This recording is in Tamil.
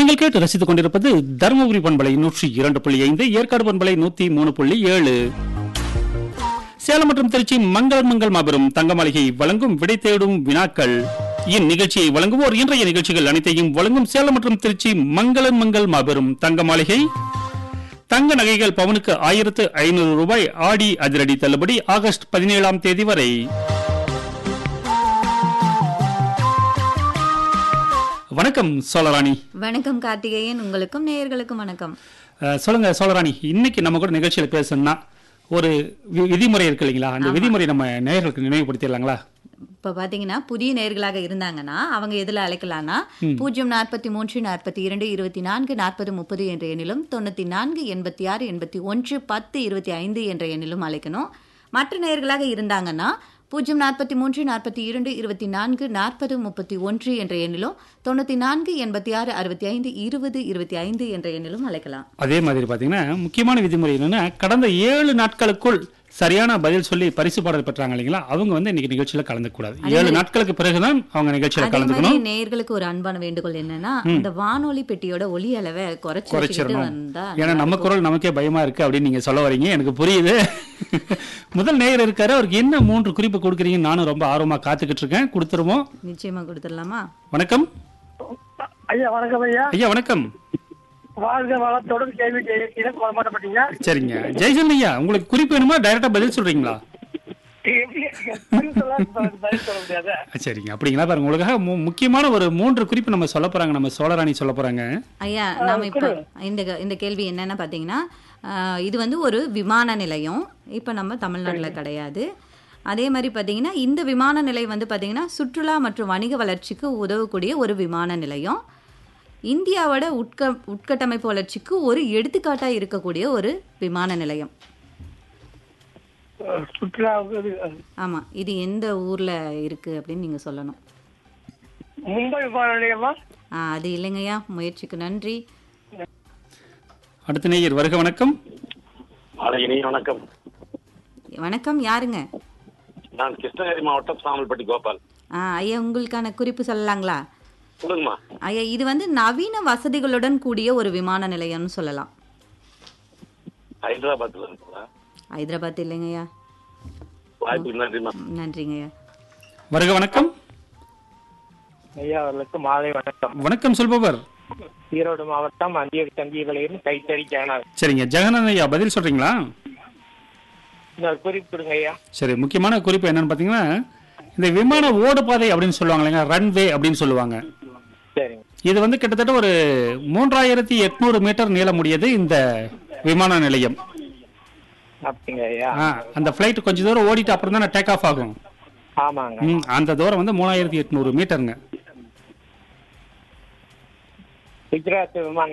நீங்கள் கேட்டு ரசித்துக் கொண்டிருப்பது தருமபுரி பண்பலை நூற்றி இரண்டு புள்ளி ஐந்து ஏற்காடு பண்பலை நூத்தி மூணு புள்ளி ஏழு சேலம் மற்றும் திருச்சி மங்கள் மங்கள் மாபெரும் தங்க மாளிகை வழங்கும் விடை தேடும் வினாக்கள் இந்நிகழ்ச்சியை வழங்குவோர் இன்றைய நிகழ்ச்சிகள் அனைத்தையும் வழங்கும் சேலம் மற்றும் திருச்சி மங்களன் மங்கள் மாபெரும் தங்க மாளிகை தங்க நகைகள் பவனுக்கு ஆயிரத்து ஐநூறு ரூபாய் ஆடி அதிரடி தள்ளுபடி ஆகஸ்ட் பதினேழாம் தேதி வரை வணக்கம் சோழராணி வணக்கம் கார்த்திகேயன் உங்களுக்கும் நேயர்களுக்கும் வணக்கம் அஹ், சொல்லுங்க சோழராணி இன்னைக்கு நம்ம கூட நிகழ்ச்சியில பேசணும்னா ஒரு வி- விதிமுறை இருக்கு இல்லைங்களா அந்த விதிமுறை நம்ம நேயர்களுக்கு நினைவுபடுத்திடலாங்களா இப்ப பாத்தீங்கன்னா புதிய நேர்களாக இருந்தாங்கன்னா அவங்க எதுல அழைக்கலாம்னா பூஜ்ஜியம் நாற்பத்தி மூன்று நாற்பத்தி இரண்டு இருபத்தி நான்கு நாற்பது முப்பது என்ற எண்ணிலும் தொண்ணூத்தி நான்கு எண்பத்தி ஆறு எண்பத்தி ஒன்று பத்து இருபத்தி ஐந்து என்ற எண்ணிலும் அழைக்கணும் மற்ற நேர்களாக இருந்தாங்கன்னா பூஜ்ஜியம் நாற்பத்தி மூன்று நாற்பத்தி இரண்டு இருபத்தி நான்கு நாற்பது முப்பத்தி ஒன்று என்ற எண்ணிலும் தொண்ணூத்தி நான்கு எண்பத்தி ஆறு அறுபத்தி ஐந்து இருபது இருபத்தி ஐந்து என்ற எண்ணிலும் அழைக்கலாம் அதே மாதிரி பாத்தீங்கன்னா முக்கியமான விதிமுறை என்னன்னா கடந்த ஏழு நாட்களுக்குள் சரியான பதில் சொல்லி பரிசு பாடல் பெற்றாங்க இல்லைங்களா அவங்க வந்து இன்னைக்கு நிகழ்ச்சியில கலந்துக்க கூடாது ஏழு நாட்களுக்கு பிறகுதான் அவங்க நிகழ்ச்சியில அதே மாதிரி கலந்துக்கணும் நேயர்களுக்கு ஒரு அன்பான வேண்டுகோள் என்னன்னா இந்த வானொலி பெட்டியோட ஒலி அளவை குறைச்சு வச்சுக்கிட்டு குறைச்சிடணும் வந்தா ஏன்னா நம்ம குரல் நமக்கே பயமா இருக்கு அப்படின்னு நீங்க சொல்ல வரீங்க எனக்கு புரியுது முதல் நேயர் இருக்காரு அவருக்கு என்ன மூன்று குறிப்பு கொடுக்குறீங்கன்னு நானும் ரொம்ப ஆர்வமா காத்துக்கிட்டு இருக்கேன் கொடுத்துருவோம் நிச்சயமா கொடுத்துடலாமா வணக்கம் ஐயா வணக்கம் ஐயா ஐயா வணக்கம் வாழ்க வளத்துடன் கேள்வி இடம் வரமாட்டப்பட்டீங்க சரிங்க ஜெய்சன் ஐயா உங்களுக்கு குறிப்பு வேணுமா டைரக்டா பதில் சொல்றீங்களா பதில் சொல்ல முடியாது சரிங்க அப்படிங்களா பாருங்க உங்களுக்காக மு- முக்கியமான ஒரு மூன்று குறிப்பு நம்ம சொல்ல போறாங்க நம்ம சோழராணி சொல்ல போறாங்க ஐயா நாம இப்ப இந்த இந்த கேள்வி என்னன்னு பாத்தீங்கன்னா ஆஹ், இது வந்து ஒரு விமான நிலையம் இப்ப நம்ம தமிழ்நாட்டுல கிடையாது அதே மாதிரி பாத்தீங்கன்னா இந்த விமான நிலையம் வந்து பாத்தீங்கன்னா சுற்றுலா மற்றும் வணிக வளர்ச்சிக்கு உதவக்கூடிய ஒரு விமான நிலையம் இந்தியாவோட உட்க உட்கட்டமைப்பு வளர்ச்சிக்கு ஒரு எடுத்துக்காட்டா இருக்கக்கூடிய ஒரு விமான நிலையம் சுற்றுலாவுக்கு இது, ஆமா இது எந்த ஊர்ல இருக்கு அப்படின்னு நீங்க சொல்லணும் மும்பை விமான நிலையமா ஆ, அது இல்லைங்கய்யா முயற்சிக்கு நன்றி அடுத்த நேயர் வருக வணக்கம் அழகினி வணக்கம் வணக்கம் யாருங்க நான் கிருஷ்ணகிரி மாவட்டம் சாமல்பட்டி கோபால் ஆ, ஐயா உங்களுக்கான குறிப்பு சொல்லலாங்களா சொல்லுங்கம்மா ஐயா இது வந்து நவீன வசதிகளுடன் கூடிய ஒரு விமான நிலையம்னு சொல்லலாம் ஹைதராபாத்ல இருக்குங்களா ஹைதராபாத் இல்லைங்கய்யா வாய்ப்புக்கு நன்றிம்மா ம், நன்றிங்கய்யா வருக வணக்கம் ஐயா அவர்களுக்கு மாலை வணக்கம் வணக்கம் சொல்பவர் ஈரோடு மாவட்டம் அந்திய சங்கிகளிலும் கைத்தறி ஜெகநாத் சரிங்க ஜெகநாதன் ஐயா பதில் சொல்றீங்களா இன்னொரு குறிப்பு கொடுங்க ஐயா சரி முக்கியமான குறிப்பு என்னன்னு பாத்தீங்கன்னா இந்த விமான ஓடுபாதை அப்படின்னு சொல்லுவாங்க இல்லைங்க ரன்வே அப்படின்னு சொல்லுவாங்க சரிங்க இது வந்து கிட்டத்தட்ட ஒரு மூன்றாயிரத்தி எட்நூறு மீட்டர் நீளமுடையது இந்த விமான நிலையம் அப்படிங்க ஐயா ஆ, அந்த ஃபிளைட் கொஞ்ச தூரம் ஓடிட்டு அப்புறம் தான் டேக் ஆஃப் ஆகும் ஆமாங்க ம், அந்த தூரம் வந்து மூணாயிரத்தி எட்நூறு மீட்டருங்க குஜராத் விமான